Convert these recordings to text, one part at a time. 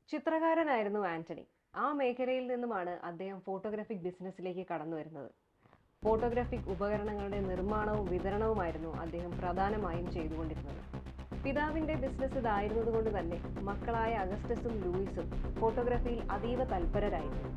ചിത്രകാരനായിരുന്നു ആന്റണി ആ മേഖലയിൽ നിന്നുമാണ് അദ്ദേഹം ഫോട്ടോഗ്രാഫിക് ബിസിനസ്സിലേക്ക് കടന്നു വരുന്നത് ഫോട്ടോഗ്രാഫിക് ഉപകരണങ്ങളുടെ നിർമ്മാണവും വിതരണവുമായിരുന്നു അദ്ദേഹം പ്രധാനമായും ചെയ്തുകൊണ്ടിരുന്നത് പിതാവിന്റെ ബിസിനസ് ഇതായിരുന്നതുകൊണ്ട് തന്നെ മക്കളായ അഗസ്റ്റസും ലൂയിസും ഫോട്ടോഗ്രാഫിയിൽ അതീവ തൽപരരായിരുന്നു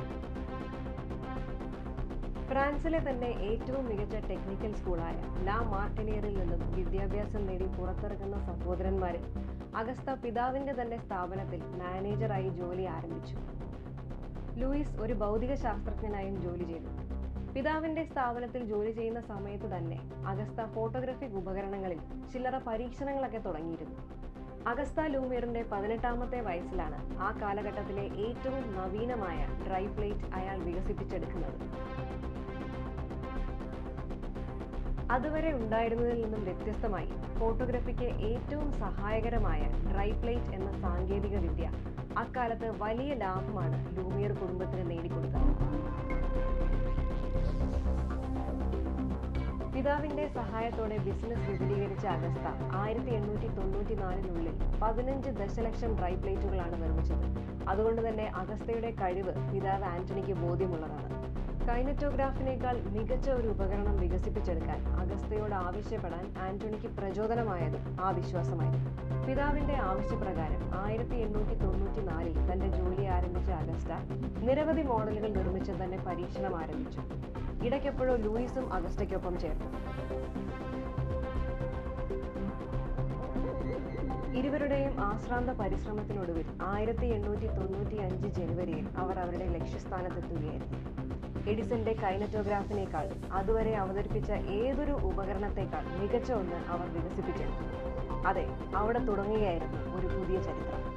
ഫ്രാൻസിലെ തന്നെ ഏറ്റവും മികച്ച ടെക്നിക്കൽ സ്കൂളായ ലാ മാർട്ടിനിയറിൽ നിന്നും വിദ്യാഭ്യാസം നേടി പുറത്തിറങ്ങുന്ന സഹോദരന്മാരിൽ അഗസ്ത പിതാവിന്റെ തന്നെ സ്ഥാപനത്തിൽ മാനേജറായി ജോലി ആരംഭിച്ചു ലൂയിസ് ഒരു ഭൗതിക ശാസ്ത്രജ്ഞനായും ജോലി ചെയ്തു പിതാവിന്റെ സ്ഥാപനത്തിൽ ജോലി ചെയ്യുന്ന സമയത്ത് തന്നെ അഗസ്ത ഫോട്ടോഗ്രാഫിക് ഉപകരണങ്ങളിൽ ചില്ലറ പരീക്ഷണങ്ങളൊക്കെ തുടങ്ങിയിരുന്നു അഗസ്ത ലൂമിയറിന്റെ പതിനെട്ടാമത്തെ വയസ്സിലാണ് ആ കാലഘട്ടത്തിലെ ഏറ്റവും നവീനമായ ഡ്രൈ പ്ലേറ്റ് അയാൾ വികസിപ്പിച്ചെടുക്കുന്നത് അതുവരെ ഉണ്ടായിരുന്നതിൽ നിന്നും വ്യത്യസ്തമായി ഫോട്ടോഗ്രാഫിക്ക് ഏറ്റവും സഹായകരമായ ഡ്രൈ പ്ലേറ്റ് എന്ന സാങ്കേതിക വിദ്യ അക്കാലത്ത് വലിയ ലാഭമാണ് ലൂമിയർ കുടുംബത്തിന് നേടിക്കൊടുത്തത് പിതാവിന്റെ സഹായത്തോടെ ബിസിനസ് വിപുലീകരിച്ച അഗസ്ത ആയിരത്തി എണ്ണൂറ്റി തൊണ്ണൂറ്റി നാലിനുള്ളിൽ പതിനഞ്ച് ദശലക്ഷം ഡ്രൈ പ്ലേറ്റുകളാണ് നിർമ്മിച്ചത് അതുകൊണ്ട് തന്നെ അഗസ്തയുടെ കഴിവ് പിതാവ് ആന്റണിക്ക് ബോധ്യമുള്ളതാണ് കൈനറ്റോഗ്രാഫിനേക്കാൾ മികച്ച ഒരു ഉപകരണം വികസിപ്പിച്ചെടുക്കാൻ അഗസ്തയോട് ആവശ്യപ്പെടാൻ ആന്റണിക്ക് പ്രചോദനമായതും ആ വിശ്വാസമായിരുന്നു പിതാവിന്റെ ആവശ്യപ്രകാരം ആയിരത്തി എണ്ണൂറ്റി തൊണ്ണൂറ്റി നാലിൽ തന്റെ ജോലി ആരംഭിച്ച അഗസ്റ്റ നിരവധി മോഡലുകൾ നിർമ്മിച്ച് തന്നെ പരീക്ഷണം ആരംഭിച്ചു ഇടയ്ക്കെപ്പോഴോ ലൂയിസും അഗസ്റ്റയ്ക്കൊപ്പം ചേർന്നു ഇരുവരുടെയും ആശ്രാന്ത പരിശ്രമത്തിനൊടുവിൽ ആയിരത്തി എണ്ണൂറ്റി തൊണ്ണൂറ്റി അഞ്ച് ജനുവരിയിൽ അവർ അവരുടെ ലക്ഷ്യസ്ഥാനത്തെത്തുകയായിരുന്നു എഡിസന്റെ കൈനറ്റോഗ്രാഫിനേക്കാൾ അതുവരെ അവതരിപ്പിച്ച ഏതൊരു ഉപകരണത്തെക്കാൾ മികച്ച ഒന്ന് അവർ വികസിപ്പിച്ചെടുത്തു അതെ അവിടെ തുടങ്ങുകയായിരുന്നു ഒരു പുതിയ ചരിത്രം